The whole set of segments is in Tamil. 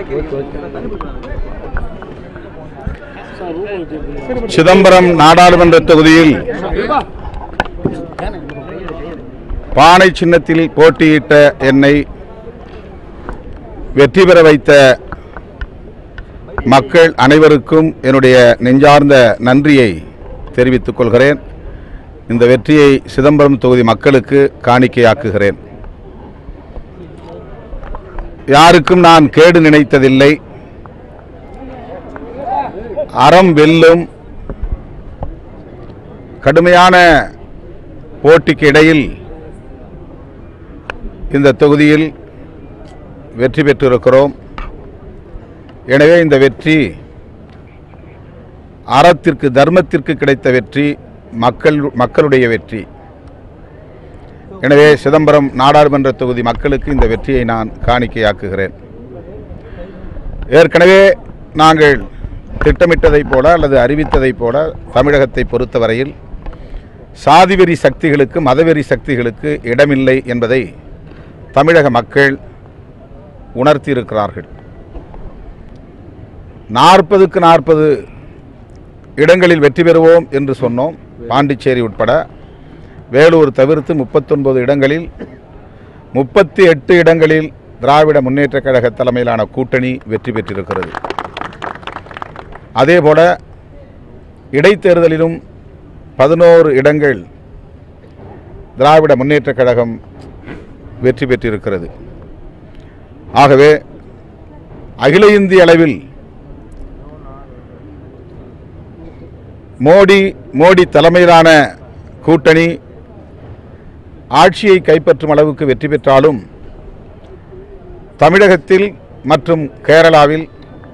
சிதம்பரம் நாடாளுமன்ற தொகுதியில் பானை சின்னத்தில் போட்டியிட்ட என்னை வெற்றி பெற வைத்த மக்கள் அனைவருக்கும் என்னுடைய நெஞ்சார்ந்த நன்றியை தெரிவித்துக் கொள்கிறேன் இந்த வெற்றியை சிதம்பரம் தொகுதி மக்களுக்கு காணிக்கையாக்குகிறேன் யாருக்கும் நான் கேடு நினைத்ததில்லை அறம் வெல்லும் கடுமையான போட்டிக்கு இடையில் இந்த தொகுதியில் வெற்றி பெற்றிருக்கிறோம் எனவே இந்த வெற்றி அறத்திற்கு தர்மத்திற்கு கிடைத்த வெற்றி மக்கள் மக்களுடைய வெற்றி எனவே சிதம்பரம் நாடாளுமன்ற தொகுதி மக்களுக்கு இந்த வெற்றியை நான் காணிக்கையாக்குகிறேன் ஏற்கனவே நாங்கள் திட்டமிட்டதைப் போல அல்லது அறிவித்ததைப் போல தமிழகத்தை பொறுத்தவரையில் சாதிவெறி சக்திகளுக்கு மதவெறி சக்திகளுக்கு இடமில்லை என்பதை தமிழக மக்கள் உணர்த்தியிருக்கிறார்கள் நாற்பதுக்கு நாற்பது இடங்களில் வெற்றி பெறுவோம் என்று சொன்னோம் பாண்டிச்சேரி உட்பட வேலூர் தவிர்த்து முப்பத்தொன்பது இடங்களில் முப்பத்தி எட்டு இடங்களில் திராவிட முன்னேற்றக் கழக தலைமையிலான கூட்டணி வெற்றி பெற்றிருக்கிறது அதேபோல இடைத்தேர்தலிலும் பதினோரு இடங்கள் திராவிட முன்னேற்றக் கழகம் வெற்றி பெற்றிருக்கிறது ஆகவே அகில இந்திய அளவில் மோடி மோடி தலைமையிலான கூட்டணி ஆட்சியை கைப்பற்றும் அளவுக்கு வெற்றி பெற்றாலும் தமிழகத்தில் மற்றும் கேரளாவில்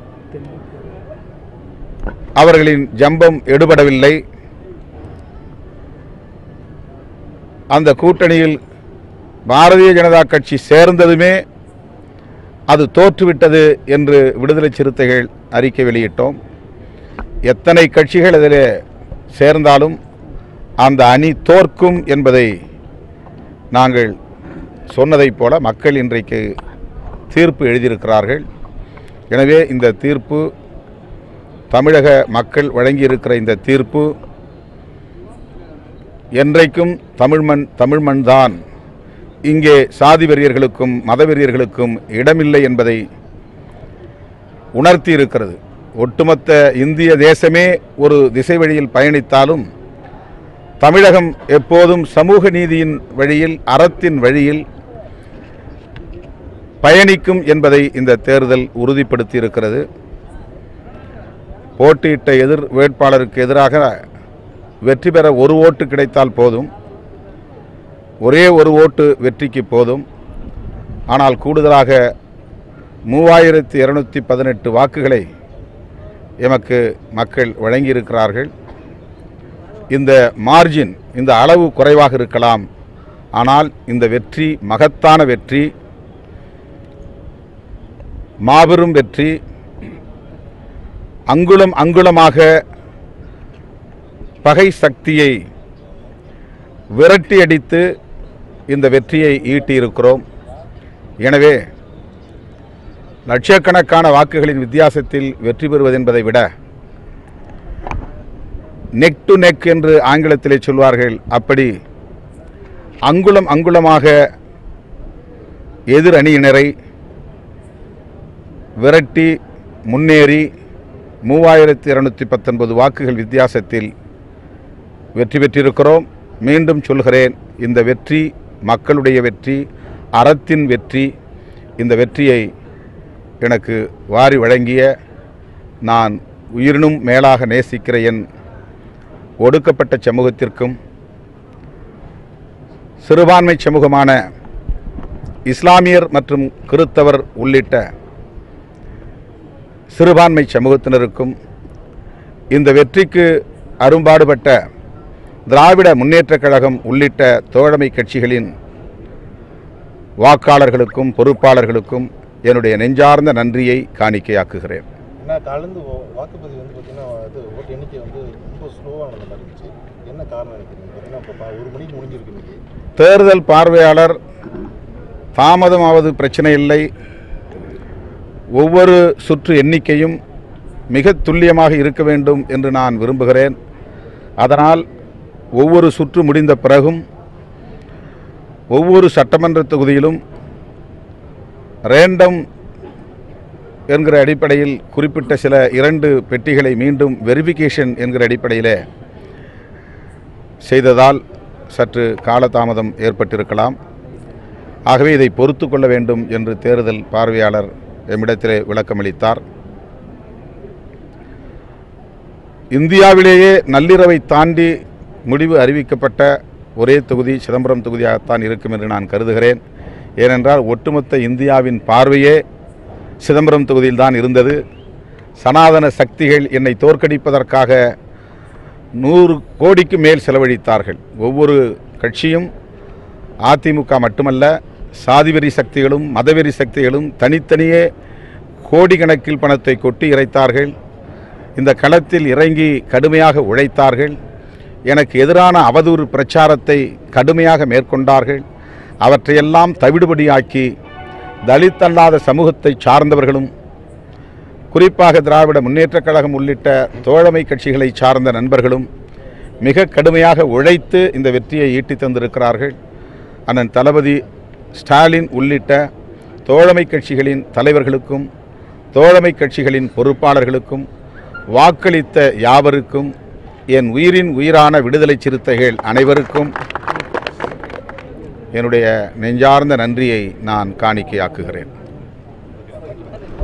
அவர்களின் ஜம்பம் எடுபடவில்லை அந்த கூட்டணியில் பாரதிய ஜனதா கட்சி சேர்ந்ததுமே அது தோற்றுவிட்டது என்று விடுதலை சிறுத்தைகள் அறிக்கை வெளியிட்டோம் எத்தனை கட்சிகள் இதில் சேர்ந்தாலும் அந்த அணி தோற்கும் என்பதை நாங்கள் சொன்னதைப் போல மக்கள் இன்றைக்கு தீர்ப்பு எழுதியிருக்கிறார்கள் எனவே இந்த தீர்ப்பு தமிழக மக்கள் வழங்கியிருக்கிற இந்த தீர்ப்பு என்றைக்கும் தமிழ்மண் தமிழ்மண் தான் இங்கே சாதி வெறியர்களுக்கும் மதவெறியர்களுக்கும் இடமில்லை என்பதை உணர்த்தி இருக்கிறது ஒட்டுமொத்த இந்திய தேசமே ஒரு திசை வழியில் பயணித்தாலும் தமிழகம் எப்போதும் சமூக நீதியின் வழியில் அறத்தின் வழியில் பயணிக்கும் என்பதை இந்த தேர்தல் உறுதிப்படுத்தி இருக்கிறது போட்டியிட்ட எதிர் வேட்பாளருக்கு எதிராக வெற்றி பெற ஒரு ஓட்டு கிடைத்தால் போதும் ஒரே ஒரு ஓட்டு வெற்றிக்கு போதும் ஆனால் கூடுதலாக மூவாயிரத்தி இருநூற்றி பதினெட்டு வாக்குகளை எமக்கு மக்கள் வழங்கியிருக்கிறார்கள் இந்த மார்ஜின் இந்த அளவு குறைவாக இருக்கலாம் ஆனால் இந்த வெற்றி மகத்தான வெற்றி மாபெரும் வெற்றி அங்குலம் அங்குலமாக பகை சக்தியை விரட்டி அடித்து இந்த வெற்றியை ஈட்டியிருக்கிறோம் எனவே லட்சக்கணக்கான வாக்குகளின் வித்தியாசத்தில் வெற்றி பெறுவது என்பதை விட நெக் டு நெக் என்று ஆங்கிலத்திலே சொல்வார்கள் அப்படி அங்குலம் அங்குலமாக எதிர் அணியினரை விரட்டி முன்னேறி மூவாயிரத்தி இருநூற்றி பத்தொன்பது வாக்குகள் வித்தியாசத்தில் வெற்றி பெற்றிருக்கிறோம் மீண்டும் சொல்கிறேன் இந்த வெற்றி மக்களுடைய வெற்றி அறத்தின் வெற்றி இந்த வெற்றியை எனக்கு வாரி வழங்கிய நான் உயிரினும் மேலாக நேசிக்கிற என் ஒடுக்கப்பட்ட சமூகத்திற்கும் சிறுபான்மை சமூகமான இஸ்லாமியர் மற்றும் கிறித்தவர் உள்ளிட்ட சிறுபான்மை சமூகத்தினருக்கும் இந்த வெற்றிக்கு அரும்பாடுபட்ட திராவிட முன்னேற்றக் கழகம் உள்ளிட்ட தோழமை கட்சிகளின் வாக்காளர்களுக்கும் பொறுப்பாளர்களுக்கும் என்னுடைய நெஞ்சார்ந்த நன்றியை காணிக்கையாக்குகிறேன் ஏன்னா கலந்து வா- வாக்குப்பதிவு வந்து பார்த்தீங்கன்னா இது ஓட்டு எண்ணிக்கை வந்து ரொம்ப ஸ்லோவாக நடந்த மாதிரி இருந்துச்சு என்ன காரணம் நினைக்கிறீங்க பார்த்தீங்கன்னா இப்போ பா- ஒரு மணிக்கு முடிஞ்சிருக்கு இன்னைக்கு தேர்தல் பார்வையாளர் தாமதமாவது பிரச்சனை இல்லை ஒவ்வொரு சுற்று எண்ணிக்கையும் மிக துல்லியமாக இருக்க வேண்டும் என்று நான் விரும்புகிறேன் அதனால் ஒவ்வொரு சுற்று முடிந்த பிறகும் ஒவ்வொரு சட்டமன்ற தொகுதியிலும் ரேண்டம் என்கிற அடிப்படையில் குறிப்பிட்ட சில இரண்டு பெட்டிகளை மீண்டும் வெரிஃபிகேஷன் என்கிற அடிப்படையில் செய்ததால் சற்று காலதாமதம் ஏற்பட்டிருக்கலாம் ஆகவே இதை பொறுத்து கொள்ள வேண்டும் என்று தேர்தல் பார்வையாளர் எம்மிடத்திலே விளக்கமளித்தார் இந்தியாவிலேயே நள்ளிரவை தாண்டி முடிவு அறிவிக்கப்பட்ட ஒரே தொகுதி சிதம்பரம் தொகுதியாகத்தான் இருக்கும் என்று நான் கருதுகிறேன் ஏனென்றால் ஒட்டுமொத்த இந்தியாவின் பார்வையே சிதம்பரம் தொகுதியில்தான் இருந்தது சனாதன சக்திகள் என்னை தோற்கடிப்பதற்காக நூறு கோடிக்கு மேல் செலவழித்தார்கள் ஒவ்வொரு கட்சியும் அதிமுக மட்டுமல்ல சாதிவெறி சக்திகளும் மதவெறி சக்திகளும் தனித்தனியே கோடிக்கணக்கில் பணத்தை கொட்டி இறைத்தார்கள் இந்த களத்தில் இறங்கி கடுமையாக உழைத்தார்கள் எனக்கு எதிரான அவதூறு பிரச்சாரத்தை கடுமையாக மேற்கொண்டார்கள் அவற்றையெல்லாம் தவிடுபடியாக்கி தலித் அல்லாத சமூகத்தை சார்ந்தவர்களும் குறிப்பாக திராவிட முன்னேற்றக் கழகம் உள்ளிட்ட தோழமை கட்சிகளை சார்ந்த நண்பர்களும் மிக கடுமையாக உழைத்து இந்த வெற்றியை ஈட்டி தந்திருக்கிறார்கள் அண்ணன் தளபதி ஸ்டாலின் உள்ளிட்ட தோழமை கட்சிகளின் தலைவர்களுக்கும் தோழமை கட்சிகளின் பொறுப்பாளர்களுக்கும் வாக்களித்த யாவருக்கும் என் உயிரின் உயிரான விடுதலை சிறுத்தைகள் அனைவருக்கும் என்னுடைய நெஞ்சார்ந்த நன்றியை நான் காணிக்கையாக்குகிறேன்